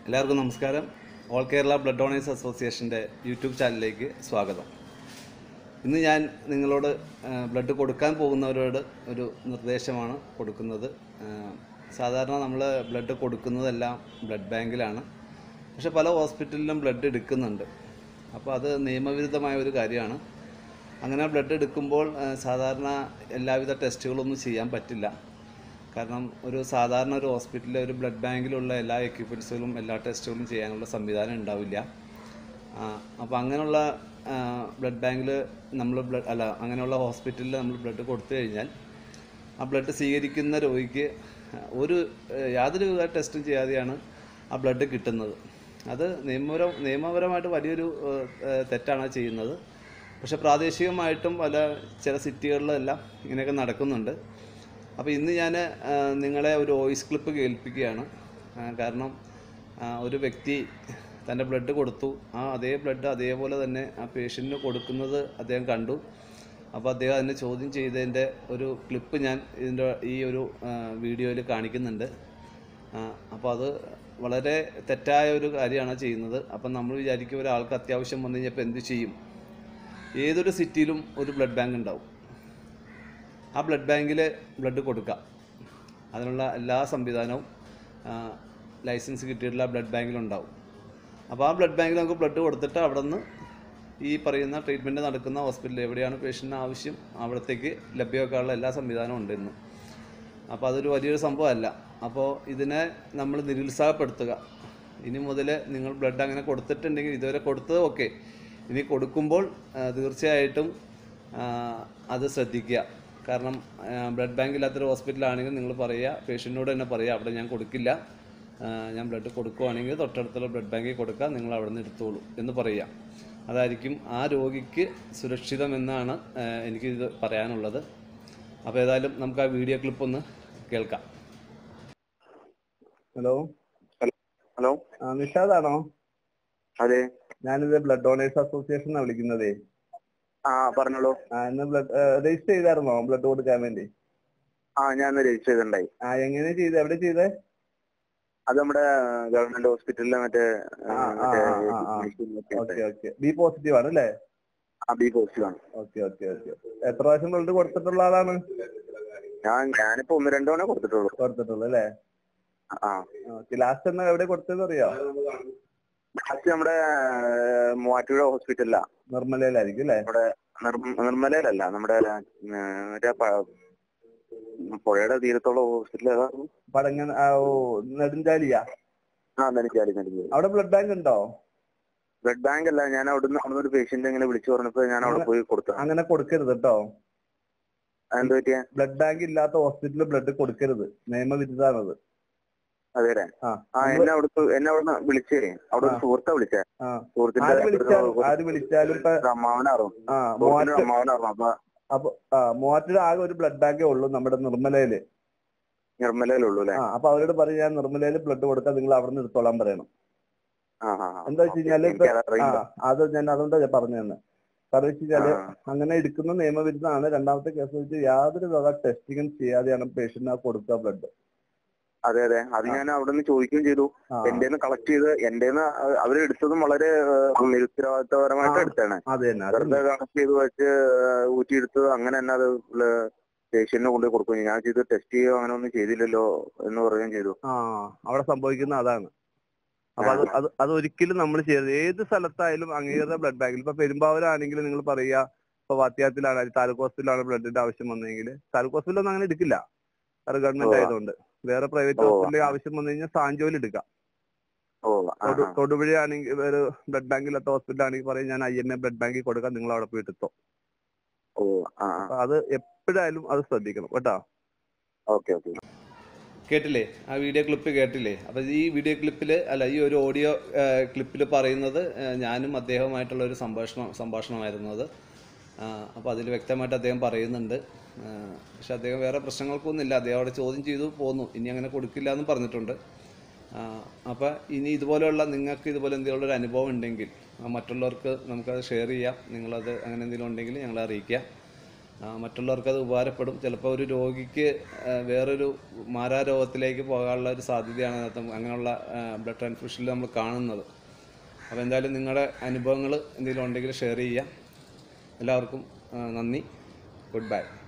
എല്ലാവർക്കും നമസ്കാരം all Kerala blood donors അസോസിയേഷൻ്റെ യൂട്യൂബ് ചാനലിലേക്ക് സ്വാഗതം ഇന്ന് ഞാൻ നിങ്ങളോട് ബ്ലഡ് കൊടുക്കാൻ പോകുന്നവരോട് ഒരു നിർദ്ദേശമാണ് കൊടുക്കുന്നത് ആ, സാധാരണ നമ്മൾ ബ്ലഡ് കൊടുക്കുന്നതെല്ലാം ബ്ലഡ് ബാങ്കിലാണ് പക്ഷെ പല ഹോസ്പിറ്റലിലും ബ്ലഡ് എടുക്കുന്നുണ്ട് അപ്പോൾ അത് നിയമവിരുദ്ധമായ ഒരു കാര്യമാണ് അങ്ങനെ ബ്ലഡ് എടുക്കുമ്പോൾ ആ, സാധാരണ എല്ലാവിധ ടെസ്റ്റുകളൊന്നും ചെയ്യാൻ പറ്റില്ല കാരണം ഒരു സാധാരണ ഒരു ഹോസ്പിറ്റലിലെ ഒരു ബ്ലഡ് ബാങ്കിലുള്ള എല്ലാ എക്യുപ്മെൻറ്റ്സുകളും എല്ലാ ടെസ്റ്റുകളും ചെയ്യാനുള്ള സംവിധാനം ഉണ്ടാവില്ല അപ്പോൾ അങ്ങനെയുള്ള ബ്ലഡ് ബാങ്കിൽ നമ്മൾ ബ്ലഡ് അല്ല അങ്ങനെയുള്ള ഹോസ്പിറ്റലിൽ നമ്മൾ ബ്ലഡ് കൊടുത്തു കഴിഞ്ഞാൽ ആ ബ്ലഡ് സ്വീകരിക്കുന്ന രോഗിക്ക് ഒരു ഏഹ്, യാതൊരു വിധ ടെസ്റ്റും ചെയ്യാതെയാണ് ആ ബ്ലഡ് കിട്ടുന്നത് അത് നിയമപരം നിയമപരമായിട്ട് വലിയൊരു ഏഹ്, ഏഹ്, തെറ്റാണ് അത് ചെയ്യുന്നത് പക്ഷേ പ്രാദേശികമായിട്ടും പല ചില സിറ്റികളിലെല്ലാം ഇങ്ങനെയൊക്കെ നടക്കുന്നുണ്ട് അപ്പോൾ ഇന്ന് ഞാൻ നിങ്ങളെ ഒരു വോയിസ് ക്ലിപ്പ് കേൾപ്പിക്കുകയാണ് ആ, കാരണം ആ, ഒരു വ്യക്തി തൻ്റെ ബ്ലഡ് കൊടുത്തു ആ അതേ ബ്ലഡ് അതേപോലെ തന്നെ ആ പേഷ്യൻറ്റിന് കൊടുക്കുന്നത് അദ്ദേഹം കണ്ടു അപ്പോൾ അദ്ദേഹം അതിനെ ചോദ്യം ചെയ്തതിൻ്റെ ഒരു ക്ലിപ്പ് ഞാൻ ഇതിൻ്റെ ഈ ഒരു വീഡിയോയിൽ കാണിക്കുന്നുണ്ട് ആ, അപ്പോൾ അത് വളരെ തെറ്റായ ഒരു കാര്യമാണ് ചെയ്യുന്നത് അപ്പം നമ്മൾ വിചാരിക്കും ഒരാൾക്ക് അത്യാവശ്യം വന്നു കഴിഞ്ഞപ്പോൾ എന്ത് ചെയ്യും ഏതൊരു സിറ്റിയിലും ഒരു ബ്ലഡ് ബാങ്ക് ഉണ്ടാവും ആ ബ്ലഡ് ബാങ്കിൽ ബ്ലഡ് കൊടുക്കാം അതിനുള്ള എല്ലാ സംവിധാനവും ആ, ലൈസൻസ് കിട്ടിയിട്ടുള്ള ബ്ലഡ് ബാങ്കിലുണ്ടാവും അപ്പോൾ ആ ബ്ലഡ് ബാങ്കിൽ നമുക്ക് ബ്ലഡ് കൊടുത്തിട്ട് അവിടെ നിന്ന് ഈ പറയുന്ന ട്രീറ്റ്മെൻറ്റ് നടക്കുന്ന ഹോസ്പിറ്റലിൽ എവിടെയാണ് പേഷ്യൻറ്റിന് ആവശ്യം അവിടത്തേക്ക് ലഭ്യമാക്കാനുള്ള എല്ലാ സംവിധാനവും ഉണ്ട് ഇന്ന് അപ്പോൾ അതൊരു വലിയൊരു സംഭവമല്ല അപ്പോൾ ഇതിനെ നമ്മൾ നിരുത്സാഹപ്പെടുത്തുക ഇനി മുതൽ നിങ്ങൾ ബ്ലഡ് അങ്ങനെ കൊടുത്തിട്ടുണ്ടെങ്കിൽ ഇതുവരെ കൊടുത്തത് ഓക്കെ ഇനി കൊടുക്കുമ്പോൾ ആ, തീർച്ചയായിട്ടും ആ, അത് ശ്രദ്ധിക്കുക കാരണം ബ്ലഡ് ബാങ്ക് ഇല്ലാത്തൊരു ഹോസ്പിറ്റലാണെങ്കിൽ നിങ്ങൾ പറയുക പേഷ്യൻറ്റിനോട് തന്നെ പറയുക അവിടെ ഞാൻ കൊടുക്കില്ല ആ, ഞാൻ ബ്ലഡ് കൊടുക്കുവാണെങ്കിൽ തൊട്ടടുത്തുള്ള ബ്ലഡ് ബാങ്കിൽ കൊടുക്കുക നിങ്ങൾ അവിടെ നിന്ന് എടുത്തോളൂ എന്ന് പറയുക അതായിരിക്കും ആ രോഗിക്ക് സുരക്ഷിതമെന്നാണ് ആ, എനിക്കിത് പറയാനുള്ളത് അപ്പോൾ ഏതായാലും നമുക്ക് ആ വീഡിയോ ക്ലിപ്പ് ഒന്ന് കേൾക്കാം ഹലോ ഹലോ ആ നിഷാദാണോ അതെ ഞാനിത് ബ്ലഡ് ഡൊണേഴ്സ് അസോസിയേഷനാണ് വിളിക്കുന്നതേ ആ പറഞ്ഞോളൂ ആ ഇന്ന് ബ്ലഡ് രജിസ്റ്റർ ചെയ്തായിരുന്നോ ബ്ലഡ് കൊടുക്കാൻ വേണ്ടി ആ ഞാൻ രജിസ്റ്റർ ചെയ്തിട്ടുണ്ടായി ആ എങ്ങനെ ചെയ്ത് എവിടെ ചെയ്തേ അത് നമ്മുടെ ഗവൺമെന്റ് ഹോസ്പിറ്റലിലെ മറ്റേ ആ, ആ, മറ്റേ ആ, ആ. machine ഒക്കെ ഓക്കെ ഓക്കെ ബി പോസിറ്റീവ് ആണ് അല്ലേ ആ ബി പോസിറ്റീവ് ആണ് ഓക്കെ ഓക്കെ ഓക്കെ എത്ര പ്രാവശ്യം ബ്ലഡ് കൊടുത്തിട്ടുള്ള ആളാണ് ഞാൻ ഞാനിപ്പോ ഒന്ന് രണ്ടു തവണ കൊടുത്തിട്ടുള്ളൂ കൊടുത്തിട്ടുള്ളൂ അല്ലേ ആ ഓക്കെ ലാസ്റ്റ് എന്നാ എവിടെ കൊടുത്തതെന്ന് അറിയോ ലാസ്റ്റ് നമ്മുടെ ഏഹ്, മൂവാറ്റുപുഴ ഹോസ്പിറ്റലിലാ നിർമ്മലയിലായിരിക്കും അല്ലേ നമ്മുടെ നിർ- നിർമ്മലയിലല്ല നമ്മുടെ ഏഹ്, മറ്റേ പ- പുഴയുടെ തീരത്തുള്ള ഹോസ്പിറ്റൽ ഏതായിരുന്നു പടങ്ങൻ ആ, ഓ നെടുഞ്ചാലിയാ ആ നെനിക്കാലി നെനിക്കാലി അവിടെ ബ്ലഡ് ബാങ്ക് ഉണ്ടോ ബ്ലഡ് ബാങ്ക് അല്ല ഞാൻ അവിടുന്ന് അവിടുന്ന് ഒരു പേഷ്യന്റ് ഇങ്ങനെ വിളിച്ചു പറഞ്ഞപ്പോ ഞാൻ അവിടെ പോയി കൊടുത്തു അങ്ങനെ കൊടുക്കരുത് കേട്ടോ എന്താ പറ്റിയ ബ്ലഡ് ബാങ്ക് ഇല്ലാത്ത ഹോസ്പിറ്റലിൽ ബ്ലഡ് കൊടുക്കരുത് നിയമവിരുദ്ധാണത് അതെ അല്ലേ ആ ആ എന്നെ അവിടുത്തെ എന്നെ അവിടുന്ന് വിളിച്ചേ അവിടെ ഒരു ആ. സുഹൃത്താ വിളിച്ചേ ആ സുഹൃത്തിന്റെ ആര് വിളിച്ചാലും ആര് വിളിച്ചാലും ഇപ്പൊ ഒരു അമ്മാവനാറും ആ സുഹൃത്തിന്റെ മൂവാറ്റ് അമ്മാവനാറും അപ്പൊ അപ്പൊ ആ മൂവാറ്റിൽ ആകെ ഒരു ബ്ലഡ് ബാങ്കേ ഉള്ളൂ നമ്മുടെ നിർമ്മലയില് നിർമ്മലയിലുള്ളൂ അല്ലെ ആ അപ്പൊ അവരോട് പറയും ഞാൻ നിർമ്മലയില് ബ്ലഡ് കൊടുത്താൽ നിങ്ങൾ അവിടെ നിന്ന് എടുത്തോളാൻ പറയണം ആ ആ ആ. എന്താ വെച്ച് കഴിഞ്ഞാല് ഇപ്പൊ എനിക്കത് ആ അറിയില്ല. അത് ഞാൻ അതുകൊണ്ടാ ഞാൻ പറഞ്ഞു തന്നെ കാരണം വെച്ച് കഴിഞ്ഞാല് ആ. അങ്ങനെ എടുക്കുന്ന നിയമവിരുദ്ധമാണ് രണ്ടാമത്തെ കേസ് വെച്ച് യാതൊരു വക ടെസ്റ്റിങ്ങും ചെയ്യാതെയാണ് പേഷ്യന്റിന് കൊടുക്കുക ബ്ലഡ് അതെ അതെ അത് ഞാൻ അവിടെ നിന്ന് ചോദിക്കുകയും ചെയ്തു ആ എന്റെ കളക്ട് ചെയ്ത് എന്റെ അവരെടുത്തതും വളരെ ഏഹ്, നിരുത്തരവാദിത്തപരമായിട്ട് ആ. എടുത്താണ് അത് തന്നെ അത് വെറുതെ കളക്ട് ചെയ്ത് വെച്ച് ഏഹ്, ഊറ്റിയെടുത്ത് അങ്ങനെ തന്നെ അത് പേഷ്യന്റിന് കൊണ്ടുപോയി കൊടുക്കും ഞാൻ ചെയ്ത് ടെസ്റ്റ് ചെയ്യുകയോ അങ്ങനെ ഒന്നും ചെയ്തില്ലല്ലോ എന്ന് പറയുകയും ചെയ്തു ആ അവിടെ സംഭവിക്കുന്ന അതാണ് അപ്പൊ അത് അത് അത് ഒരിക്കലും നമ്മൾ ചെയ്യരുത് ഏത് സ്ഥലത്തായാലും അംഗീകൃത ബ്ലഡ് ബാങ്കിൽ ഇപ്പൊ പെരുമ്പാവൂരാണെങ്കിൽ നിങ്ങൾ പറയുക ഇപ്പൊ വാത്യാത്തിലാണ് താലൂക്ക് ഹോസ്പിറ്റലാണ് ബ്ലഡിന്റെ ആവശ്യം വന്നെങ്കിൽ താലൂക്ക് ഹോസ്പിറ്റലൊന്നും അങ്ങനെ എടുക്കില്ല അത് ഗവൺമെന്റ് ഓ. ആയതുകൊണ്ട് വേറെ പ്രൈവറ്റ് ഓ. ഹോസ്പിറ്റലിൽ ആവശ്യം വന്നു കഴിഞ്ഞാൽ സാഞ്ചോയിൽ എടുക്കാം ഓ ആ, തൊടു- ആ. തൊടുപുഴയാണെങ്കിൽ ഒരു ബ്ലഡ് ബാങ്കിലത്തെ ഹോസ്പിറ്റൽ ആണെങ്കിൽ പറയും ഞാൻ ഐ എം എ ബ്ലഡ് ബാങ്കിൽ കൊടുക്കാം നിങ്ങൾ അവിടെ പോയിട്ട് എത്തോ ഓ ആ അപ്പൊ അത് എപ്പോഴായാലും അത് ശ്രദ്ധിക്കണം കേട്ടോ ഓക്കെ ഓക്കെ കേട്ടില്ലേ ആ വീഡിയോ ക്ലിപ്പ് കേട്ടില്ലേ അപ്പോൾ ഈ വീഡിയോ ക്ലിപ്പിൽ അല്ല ഈ ഒരു ഓഡിയോ ക്ലിപ്പിൽ പറയുന്നത് ആ, ഞാനും അദ്ദേഹവുമായിട്ടുള്ള ഒരു സംഭാഷണം സംഭാഷണമായിരുന്നു അത് അപ്പോൾ അതിൽ വ്യക്തമായിട്ട് അദ്ദേഹം പറയുന്നുണ്ട് ആ, പക്ഷെ അദ്ദേഹം വേറെ പ്രശ്നങ്ങൾക്കൊന്നുമില്ല അദ്ദേഹം അവിടെ ചോദ്യം ചെയ്തു പോന്നു ഇനി അങ്ങനെ കൊടുക്കില്ല എന്ന് പറഞ്ഞിട്ടുണ്ട് അപ്പോൾ ഇനി ഇതുപോലെയുള്ള നിങ്ങൾക്ക് ഇതുപോലെ എന്തെങ്കിലും ഒരു അനുഭവം ഉണ്ടെങ്കിൽ ആ, മറ്റുള്ളവർക്ക് നമുക്കത് ഷെയർ ചെയ്യാം നിങ്ങളത് അങ്ങനെ എന്തെങ്കിലും ഉണ്ടെങ്കിൽ ഞങ്ങളെ അറിയിക്കുക ആ, മറ്റുള്ളവർക്ക് അത് ഉപകാരപ്പെടും ചിലപ്പോൾ ഒരു രോഗിക്ക് ആ, വേറൊരു മാരാരോഗത്തിലേക്ക് പോകാനുള്ള ഒരു സാധ്യതയാണ് അതിനകത്ത് അങ്ങനെയുള്ള ബ്ലഡ് ട്രാൻസ്ഫ്യൂഷനിൽ നമ്മൾ കാണുന്നത് അപ്പോൾ എന്തായാലും നിങ്ങളുടെ അനുഭവങ്ങൾ എന്തെങ്കിലും ഉണ്ടെങ്കിൽ ഷെയർ ചെയ്യുക എല്ലാവർക്കും ആ, നന്ദി ഗുഡ് ബൈ